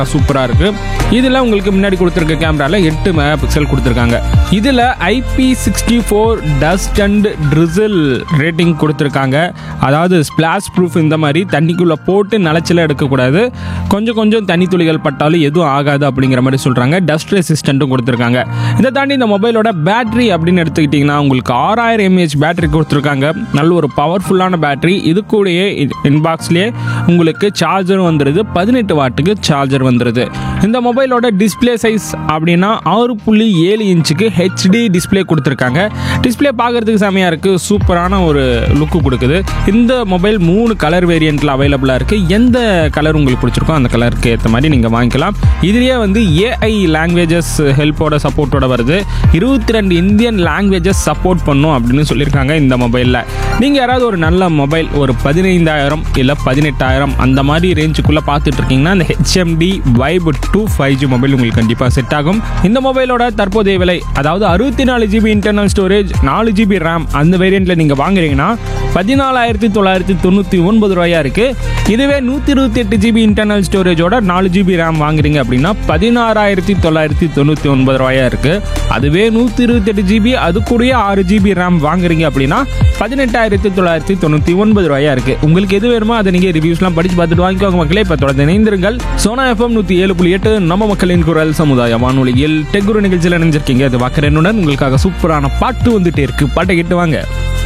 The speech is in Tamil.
சூப்பராக இருக்குது இதில் உங்களுக்கு முன்னாடி கொடுத்துருக்க கேமராவில் எட்டு மெகா பிக்சல் கொடுத்துருக்காங்க இதில் IP sixty four dust and drizzle rating கொடுத்துருக்காங்க அதாவது ஸ்பிளாஷ் ப்ரூஃப் இந்த மாதிரி தண்ணிக்குள்ளே போட்டு நிலச்சில எடுக்கக்கூடாது கொஞ்சம் கொஞ்சம் தண்ணி துளிகள் பட்டாலும் எதுவும் ஆகாது அப்படிங்கிற மாதிரி சொல்கிறாங்க டஸ்ட் ரெசிஸ்டண்ட்டும் கொடுத்துருக்காங்க இதை தாண்டி இந்த மொபைலோட பேட்டரி அப்படின்னு எடுத்துக்கிட்டிங்கன்னா உங்களுக்கு ஆறாயிரம் எம்ஏஹெச் பேட்டரி கொடுத்துருக்காங்க நல்ல ஒரு பவர்ஃபுல்லான பேட்டரி இது கூடயே இன்பாக்ஸ்லேயே உங்களுக்கு சார்ஜரும் வந்துடுது பதினெட்டு வாட்டுக்கு சார்ஜர் வந்துடுது இந்த மொபைலோட டிஸ்ப்ளே சைஸ் அப்படின்னா ஆறு புள்ளி ஏழு இன்ச்சுக்கு ஹெச்டி டிஸ்ப்ளே கொடுத்துருக்காங்க டிஸ்ப்ளே பார்க்கறதுக்கு செமையாக இருக்குது சூப்பரான ஒரு லுக்கு கொடுக்குது இந்த மொபைல் மூணு கலர் வேரியண்ட்டில் அவைலபிளாக இருக்குது எந்த கலர் உங்களுக்கு பிடிச்சிருக்கோ அந்த கலருக்கு ஏற்ற மாதிரி நீங்கள் வாங்கிக்கலாம் இதுலேயே வந்து ஏஐ லாங்குவேஜஸ் ஹெல்ப்போட சப்போர்ட்டோட வருது இருபத்தி ரெண்டு இந்தியன் லாங்குவேஜஸ் சப்போர்ட் பண்ணும் அப்படின்னு சொல்லியிருக்காங்க இந்த மொபைலில் நீங்கள் யாராவது ஒரு நல்ல மொபைல் ஒரு பதினைந்தாயிரம் இல்லை பதினெட்டாயிரம் அந்த மாதிரி ரேஞ்சுக்குள்ளே பார்த்துட்டு இருக்கீங்கன்னா இந்த HMD vibe two five G mobile உங்களுக்கு கண்டிப்பாக செட் ஆகும் இந்த மொபைலோட தற்போதைய விலை அதாவது அறுபத்தி நாலு ஜிபி இன்டர்னல் ஸ்டோரேஜ் நாலு ஜிபி ரேம் அந்த வேரியண்ட்டில் நீங்கள் வாங்குறீங்கன்னா பதினாலாயிரத்தி தொள்ளாயிரத்தி தொண்ணூற்றி ஒன்பது ரூபாயா இருக்குது இதுவே நூற்றி இருபத்தி எட்டு ஜிபி இன்டர்னல் ஸ்டோரேஜோட நாலு ஜிபி ரேம் வாங்குறீங்க அப்படின்னா பதினாறாயிரத்தி தொள்ளாயிரத்தி தொண்ணூற்றி ஒன்பது ரூபாயா இருக்குது அதுவே நூற்றி இருபத்தெட்டு ஜிபி அது கூடயே ஆறு ஜிபி ரேம் வாங்குறீங்க அப்படின்னா பதினெட்டாயிரத்தி தொள்ளாயிரத்தி தொண்ணூற்றி ஒன்பது ரூபாயா இருக்குது உங்களுக்கு எது வேணுமோ அதை நீங்கள் ரிவ்யூஸ்லாம் படித்து பார்த்துட்டு வாங்கிக்கோங்க மக்களே இப்போ தொடர்ந்து இணைந்திருங்கள் சோனா எஃப்எம் நூற்றி ஏழு புள்ளி எட்டு நம்ம மக்களின் குரல் சமுதாய வானொலியில் டெக்குரு நிகழ்ச்சியில் நினைஞ்சிருக்கீங்க அது வாக்கரனுடன் உங்களுக்காக சூப்பரான பாட்டு வந்துட்டே இருக்கு பாட்டை கேட்டு வாங்க